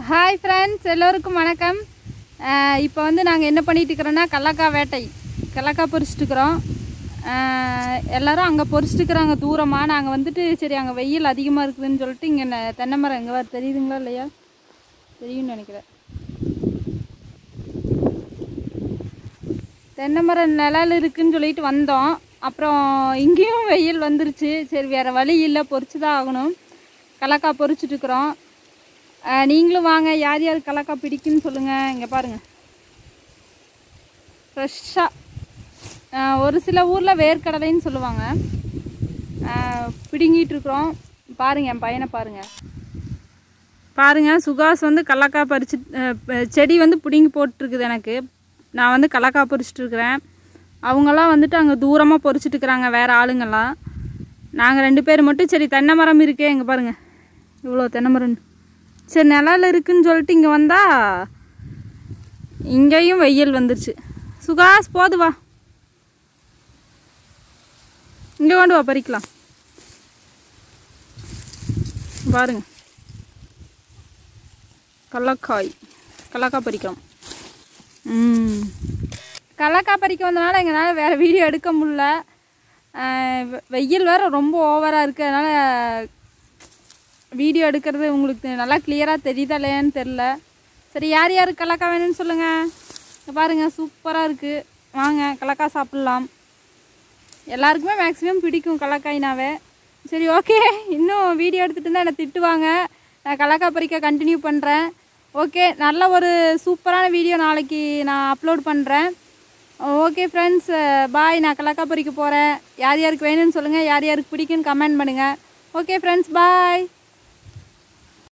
hi friends எல்லோருக்கும் வணக்கம் இப்போ வந்து நாங்கள் என்ன பண்ணிட்டு இருக்கிறோன்னா கடலக்காய் வேட்டை கடலக்காய் பொரிச்சிட்டு இருக்கிறோம் அஹ், எல்லாரும் அங்கே பொரிச்சிட்டு இருக்கிறாங்க தூரமாக நாங்கள் வந்துட்டு சரி அங்கே வெயில் அதிகமாக இருக்குதுன்னு சொல்லிட்டு இங்கே நெ- தென்னை மரம் எங்கே வர தெரியுதுங்களா இல்லையா தெரியும்னு நினைக்கிறேன் தென்னை மரம் நிழல் இருக்குன்னு சொல்லிட்டு வந்தோம் அப்புறம் இங்கேயும் வெயில் வந்துருச்சு சரி வேறு வழி இல்லை பொரிச்சு தான் ஆகணும் கடலக்காய் பொரிச்சிட்டு இருக்கிறோம் அஹ் நீங்களும் வாங்க யார் யார் கடலக்காய் பிடிக்குன்னு சொல்லுங்கள் இங்கே பாருங்கள் ஃப்ரெஷ்ஷாக ஒரு சில ஊரில் வேர்க்கடலைன்னு சொல்லுவாங்க அஹ் பிடுங்கிட்டு இருக்கிறோம் பாருங்கள் என் பையனை பாருங்கள் பாருங்க சுகாஸ் வந்து கடலக்காய் பறிச்சு அஹ், ப- செடி வந்து பிடுங்கி போட்டிருக்குது எனக்கு நான் வந்து கடலக்காய் பறிச்சுட்டு இருக்கிறேன் அவங்கெல்லாம் வந்துட்டு அங்கே தூரமாக பொறிச்சிட்டு இருக்கிறாங்க வேறு ஆளுங்கெல்லாம் நாங்கள் ரெண்டு பேர் மட்டும் சரி தென்னை மரம் இருக்கே இங்கே பாருங்க இவ்வளோ தென்னை மரம் சரி நிழல் இருக்குன்னு சொல்லிட்டு இங்கே வந்தா இங்கேயும் வெயில் வந்துருச்சு சுகாஸ் போது வா இங்கே கொண்டு வா பறிக்கலாம் பாருங்க கடலக்காய் கடலக்காய் பறிக்கிறோம் ம் கடலக்காய் பறிக்க வந்தனால எங்களால் வேறு வீடியோ எடுக்க முடில அஹ் வெ- வெயில் வேறு ரொம்ப ஓவராக இருக்குது அதனால் வீடியோ எடுக்கிறது உங்களுக்கு நல்லா கிளியராக தெரியுதா இல்லையான்னு தெரில சரி யார் யார் கடலக்காய் வேணும்னு சொல்லுங்கள் இங்க பாருங்கள் சூப்பராக இருக்குது வாங்க கடலக்காய் சாப்பிட்லாம் எல்லாருக்குமே மேக்ஸிமம் பிடிக்கும் கடலக்காய்னாவே சரி ஓகே இன்னும் வீடியோ எடுத்துகிட்டு இருந்தால் என்னை திட்டுவாங்க நான் கடலக்காய் பறிக்க கண்டினியூ பண்ணுறேன் ஓகே நல்ல ஒரு சூப்பரான வீடியோ நாளைக்கு நான் அப்லோட் பண்ணுறேன் ஓகே ஃப்ரெண்ட்ஸ் பாய் நான் கடலக்காய் பறிக்க போகிறேன் யார் யாருக்கு வேணும்னு சொல்லுங்கள் யார் யாருக்கு பிடிக்குன்னு கமெண்ட் பண்ணுங்கள் ஓகே ஃப்ரெண்ட்ஸ் பாய்